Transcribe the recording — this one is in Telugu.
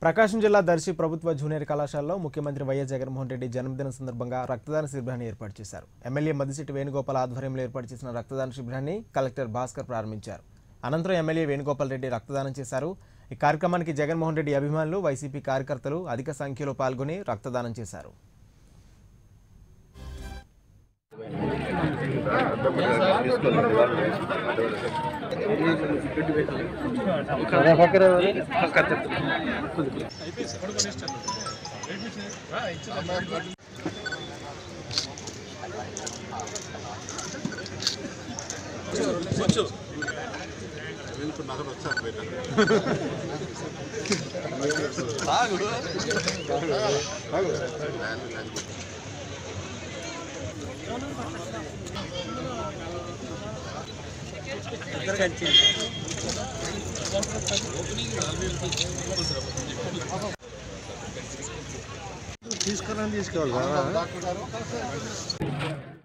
ప్రకాశం జిల్లా దర్శి ప్రభుత్వ జూనియర్ కళాశాలలో ముఖ్యమంత్రి వైఎస్ జగన్మోహన్ రెడ్డి జన్మదిన సందర్భంగా రక్తదాన శిబిరాన్ని ఏర్పాటు చేశారు ఎమ్మెల్యే మదిశెట్టి వేణుగోపాల్ ఆధ్వర్యంలో ఏర్పాటు చేసిన రక్తదాన శిబిరాన్ని కలెక్టర్ భాస్కర్ ప్రారంభించారు అనంతరం ఎమ్మెల్యే వేణుగోపాల్ రెడ్డి రక్తదానం చేశారు ఈ కార్యక్రమానికి జగన్మోహన్ రెడ్డి అభిమానులు వైసీపీ కార్యకర్తలు అధిక సంఖ్యలో పాల్గొని రక్తదానం చేశారు తీసుకురా తీసుకోవాలి